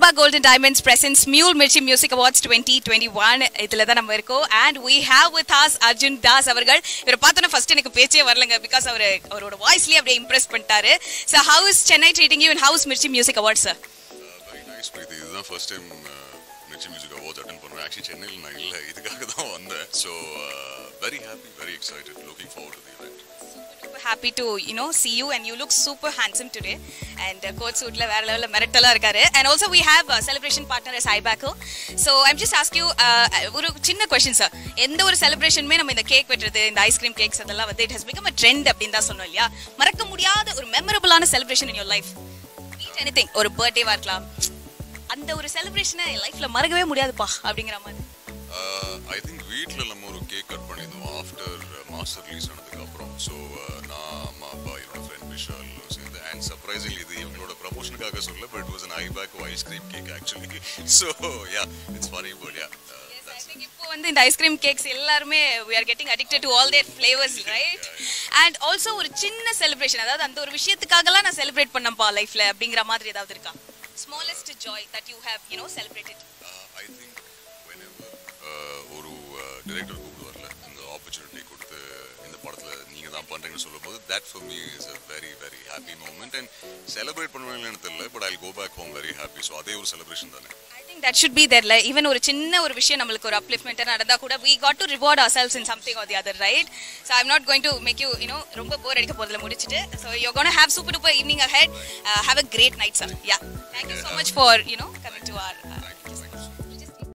அப்பா golden diamonds presents மியூல் Mirchi music awards twenty twenty one இதில் தான் நம்ம இருக்கோம் and we have with us Arjun Das அவர்கள் இவரை பார்த்தோன்னா ஃபர்ஸ்ட் எனக்கு பேச்சே வரலங்க பிகாஸ் அவர் அவரோட வாய்ஸ்லேயே அப்படியே இம்ப்ரெஸ் பண்ணிட்டாரு so house Chennai treating you in house Mirchi music awards sir very nice Preethi இதுதான் first time Mirchi music awards attend பண்ணுறேன் ஆக்சுவலி சென்னையில் நான் இல்லை இதுக்காக தான் வந்தேன் so very happy very excited looking forward to the event super happy to you know see you and you look super handsome today and uh, coat suitல வேற லெவல்ல மிரட்டலா இருக்காரு and also we have a celebration partner as Ibako so i'm just ask you uh, ஒரு சின்ன question sir எந்த ஒரு செலிப்ரேஷனுமே நம்ம இந்த கேக் வெட்டுறது இந்த ஐஸ்கிரீம் கேக்ஸ் அதெல்லாம் வந்து it has become a trend அப்படின்னு தான் சொன்னோம் இல்லையா மறக்க முடியாத ஒரு மெமரபிளான celebration in your life anything ஒரு பர்த்டேவா இருக்கலாம் அந்த ஒரு செலிப்ரேஷனை லைஃப்ல மறக்கவே முடியாதுப்பா அப்படிங்கிற மாதிரி ஐ திங்க் வீட்டில் நம்ம ஒரு கேக் கட் பண்ணியிருந்தோம் ஆஃப்டர் மாஸ்டர் ரிலீஸ் ஆனதுக்கு அப்புறம் ஸோ நான் அம்மா அப்பா என்னோட ஃப்ரெண்ட் விஷால் சேர்ந்து அண்ட் சர்ப்ரைசிங் இது இவங்களோட ப்ரமோஷனுக்காக சொல்ல but was an I bake ice cream cake actually so yeah it's ஃபாரி பட் யா I think இப்போ வந்து இந்த ஐஸ்கிரீம் கேக்ஸ் எல்லாருமே we are getting addicted to all their flavors right and also ஒரு சின்ன செலிப்ரேஷன் அதாவது அந்த ஒரு விஷயத்துக்காகலாம் நான் செலிப்ரேட் பண்ணப்பா லைஃப்ல அப்படிங்கிற மாதிரி ஏதாவது இருக்கா smallest joy that you have you know celebrated I think whenever ஒரு டிரெக்டர் கூப்பிடுவார்ல இந்த ஆப்பர்ச்சுனிட்டி கொடுத்து இந்த படத்தில் நீங்கள் தான் பண்ணுறீங்கன்னு சொல்லும்போது that for me is a very very happy moment and celebrate பண்ணுவேன்னு தெரியல but I go back home very happy so அதே ஒரு செலிப்ரேஷன் தானே I think that should be there like even ஒரு சின்ன ஒரு விஷயம் நம்மளுக்கு ஒரு upliftment நடந்தா கூட we got to reward ourselves in something or the other right so i'm not going to make you you know ரொம்ப போர் அடிக்க போறதுல முடிச்சிட்டு so you're going to have super duper evening ahead uh, have a great night sir yeah thank you so much for you know coming to our uh,